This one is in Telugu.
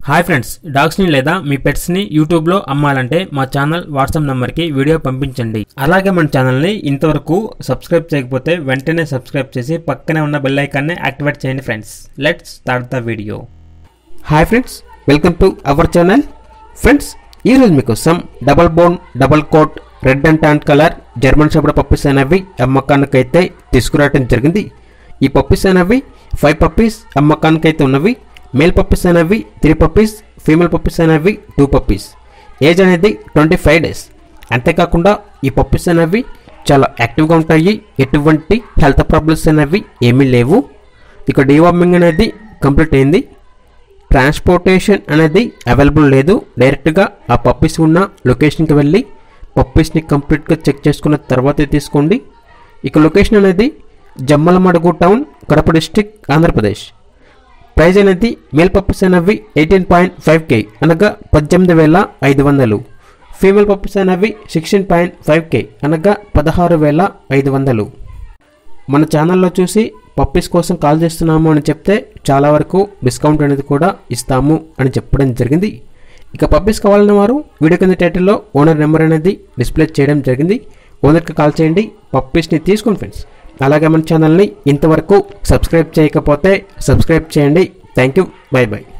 హాయ్ ఫ్రెండ్స్ డాగ్స్ని లేదా మీ పెట్స్ని యూట్యూబ్లో అమ్మాలంటే మా ఛానల్ వాట్సాప్ నెంబర్కి వీడియో పంపించండి అలాగే మన ఛానల్ని ఇంతవరకు సబ్స్క్రైబ్ చేయకపోతే వెంటనే సబ్స్క్రైబ్ చేసి పక్కనే ఉన్న బెల్ ఐకాన్ని యాక్టివేట్ చేయండి friends let's start the video hi friends welcome to our channel friends ఈరోజు మీకోసం double bone double coat red and tan colour German shepherd puppies అనేవి అమ్మకానికైతే తీసుకురావడం జరిగింది ఈ పప్పీస్ అనేవి ఫైవ్ పప్పీస్ అమ్మకానికైతే ఉన్నవి మేల్ పప్పీస్ అనేవి త్రీ పప్పీస్ ఫీమేల్ పప్పీస్ అనేవి టూ పప్పీస్ ఏజ్ అనేది ట్వంటీ ఫైవ్ డేస్ అంతేకాకుండా ఈ పప్పీస్ అనేవి చాలా యాక్టివ్గా ఉంటాయి ఎటువంటి హెల్త్ ప్రాబ్లమ్స్ అనేవి ఏమీ లేవు ఇక డీవార్మింగ్ అనేది కంప్లీట్ అయింది ట్రాన్స్పోర్టేషన్ అనేది అవైలబుల్ లేదు డైరెక్ట్గా ఆ పప్పీస్ ఉన్న లొకేషన్కి వెళ్ళి పప్పీస్ని కంప్లీట్గా చెక్ చేసుకున్న తర్వాతే తీసుకోండి ఇక లొకేషన్ అనేది Jammalamadugu town Kadapa district Andhra Pradesh price అనేది మేల్ పప్పీస్ అనేవి ఎయిటీన్ పాయింట్ ఫైవ్ కే అనగా పద్దెనిమిది వేల ఐదు వందలు ఫీమేల్ పప్పీస్ అనేవి సిక్స్టీన్ పాయింట్ ఫైవ్ కే అనగా పదహారు వేల ఐదు వందలు మన ఛానల్లో చూసి పప్పీస్ కోసం కాల్ చేస్తున్నాము అని చెప్తే చాలా వరకు డిస్కౌంట్ అనేది కూడా ఇస్తాము అని చెప్పడం జరిగింది ఇక పప్పీస్ కావాలన్న వారు వీడియో కింద టైటిల్లో ఓనర్ నెంబర్ అనేది డిస్ప్లే చేయడం జరిగింది ఓనర్కి కాల్ చేయండి పప్పీస్ని తీసుకోండి ఫ్రెండ్స్ అలాగే మన ఛానల్ని ఇంతవరకు సబ్స్క్రైబ్ చేయకపోతే సబ్స్క్రైబ్ చేయండి థ్యాంక్ యూ బై బై